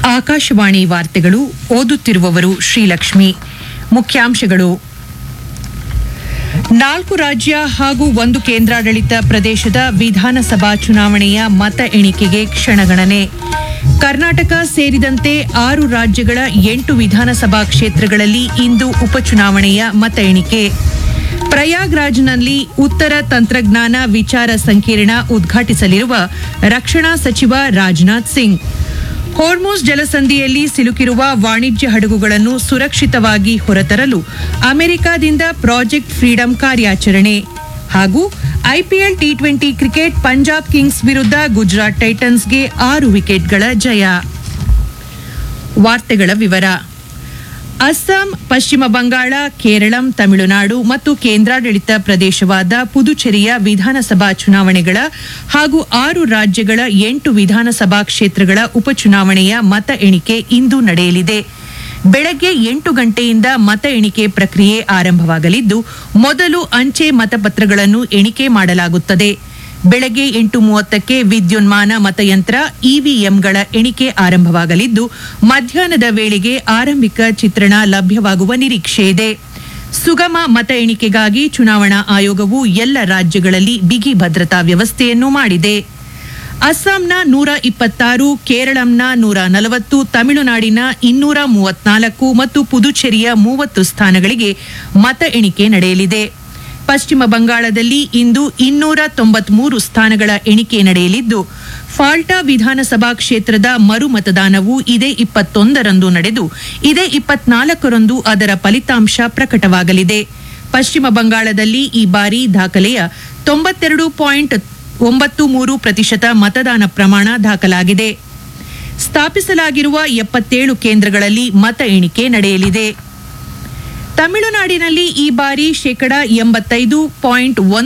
ಆಕಾಶವಾಣಿ ವಾರ್ತೆಗಳು ಓದುತ್ತಿರುವವರು ಶ್ರೀಲಕ್ಷ್ಮಿ ಮುಖ್ಯಾಂಶಗಳು ನಾಲ್ಕು ರಾಜ್ಯ ಹಾಗೂ ಒಂದು ಕೇಂದ್ರಾಡಳಿತ ಪ್ರದೇಶದ ವಿಧಾನಸಭಾ ಚುನಾವಣೆಯ ಮತ ಎಣಿಕೆಗೆ ಕ್ಷಣಗಣನೆ ಕರ್ನಾಟಕ ಸೇರಿದಂತೆ ಆರು ರಾಜ್ಯಗಳ ಎಂಟು ವಿಧಾನಸಭಾ ಕ್ಷೇತ್ರಗಳಲ್ಲಿ ಇಂದು ಉಪಚುನಾವಣೆಯ ಮತ ಎಣಿಕೆ ಪ್ರಯಾಗ್ರಾಜ್ನಲ್ಲಿ ಉತ್ತರ ತಂತ್ರಜ್ಞಾನ ವಿಚಾರ ಸಂಕಿರಣ ಉದ್ಘಾಟಿಸಲಿರುವ ರಕ್ಷಣಾ ಸಚಿವ ರಾಜನಾಥ್ ಸಿಂಗ್ ಹೋರ್ಮುಸ್ ಜಲಸಂಧಿಯಲ್ಲಿ ಸಿಲುಕಿರುವ ವಾಣಿಜ್ಯ ಹಡಗುಗಳನ್ನು ಸುರಕ್ಷಿತವಾಗಿ ಹೊರತರಲು ಅಮೆರಿಕದಿಂದ ಪ್ರಾಜೆಕ್ಟ್ ಫ್ರೀಡಂ ಕಾರ್ಯಾಚರಣೆ ಹಾಗೂ IPL T twenty cricket Punjab Kings ವಿರುದ್ಧ ಗುಜರಾತ್ ಟೈಟನ್ಸ್ಗೆ ಆರು ವಿಕೆಟ್ಗಳ ಜಯ ವಾರ್ತೆಗಳ ವಿವರ ಅಸ್ಸಾಂ ಪಶ್ಚಿಮ ಬಂಗಾಳ ಕೇರಳಂ ತಮಿಳುನಾಡು ಮತ್ತು ಕೇಂದ್ರಾಡಳಿತ ಪ್ರದೇಶವಾದ ಪುದುಚೇರಿಯ ವಿಧಾನಸಭಾ ಚುನಾವಣೆಗಳ ಹಾಗೂ ಆರು ರಾಜ್ಯಗಳ ಎಂಟು ವಿಧಾನಸಭಾ ಕ್ಷೇತ್ರಗಳ ಉಪಚುನಾವಣೆಯ ಮತ ಎಣಿಕೆ ಇಂದು ನಡೆಯಲಿದೆ ಬೆಳಗ್ಗೆ ಎಂಟು ಗಂಟೆಯಿಂದ ಮತ ಎಣಿಕೆ ಪ್ರಕ್ರಿಯೆ ಆರಂಭವಾಗಲಿದ್ದು ಮೊದಲು ಅಂಚೆ ಮತಪತ್ರಗಳನ್ನು ಎಣಿಕೆ ಮಾಡಲಾಗುತ್ತದೆ ಬೆಳಗ್ಗೆ ಎಂಟು ಮೂವತ್ತಕ್ಕೆ ವಿದ್ಯುನ್ಮಾನ ಮತಯಂತ್ರ ಇವಿಎಂಗಳ ಎಣಿಕೆ ಆರಂಭವಾಗಲಿದ್ದು ಮಧ್ಯಾಹ್ನದ ವೇಳೆಗೆ ಆರಂಭಿಕ ಚಿತ್ರಣ ಲಭ್ಯವಾಗುವ ನಿರೀಕ್ಷೆ ಇದೆ ಸುಗಮ ಮತ ಎಣಿಕೆಗಾಗಿ ಚುನಾವಣಾ ಆಯೋಗವು ಎಲ್ಲ ರಾಜ್ಯಗಳಲ್ಲಿ ಬಿಗಿ ಭದ್ರತಾ ವ್ಯವಸ್ಥೆಯನ್ನು ಮಾಡಿದೆ ಅಸ್ಸಾಂನ ನೂರ ಇಪ್ಪತ್ತಾರು ಕೇರಳಂನ ನೂರ ನಲವತ್ತು ತಮಿಳುನಾಡಿನ ಇನ್ನೂರ ಮೂವತ್ನಾಲ್ಕು ಮತ್ತು ಪುದುಚೇರಿಯ ಮೂವತ್ತು ಸ್ಥಾನಗಳಿಗೆ ಮತ ಎಣಿಕೆ ನಡೆಯಲಿದೆ ಪಶ್ಚಿಮ ಬಂಗಾಳದಲ್ಲಿ ಇಂದು ಇನ್ನೂರ ತೊಂಬತ್ಮೂರು ಸ್ಥಾನಗಳ ಎಣಿಕೆ ನಡೆಯಲಿದ್ದು ಫಾಲ್ಟಾ ವಿಧಾನಸಭಾ ಕ್ಷೇತ್ರದ ಮರು ಮತದಾನವು ಇದೇ ಇಪ್ಪತ್ತೊಂದರಂದು ನಡೆದು ಇದೇ ಇಪ್ಪತ್ನಾಲ್ಕರಂದು ಅದರ ಫಲಿತಾಂಶ ಪ್ರಕಟವಾಗಲಿದೆ ಪಶ್ಚಿಮ ಬಂಗಾಳದಲ್ಲಿ ಈ ಬಾರಿ ದಾಖಲೆಯ ತೊಂಬತ್ತೆರಡು ಪಾಯಿಂಟ್ ಒಂಬತ್ತು ಮೂರು ಪ್ರತಿಶತ ಮತದಾನ ಪ್ರಮಾಣ ದಾಖಲಾಗಿದೆ ಸ್ಥಾಪಿಸಲಾಗಿರುವ ಎಪ್ಪತ್ತೇಳು ಕೇಂದ್ರಗಳಲ್ಲಿ ಮತ ಎಣಿಕೆ ನಡೆಯಲಿದೆ ತಮಿಳುನಾಡಿನಲ್ಲಿ ಈ ಬಾರಿ ಶೇಕಡ ಎಂಬತ್ತೈದು ಪಾಯಿಂಟ್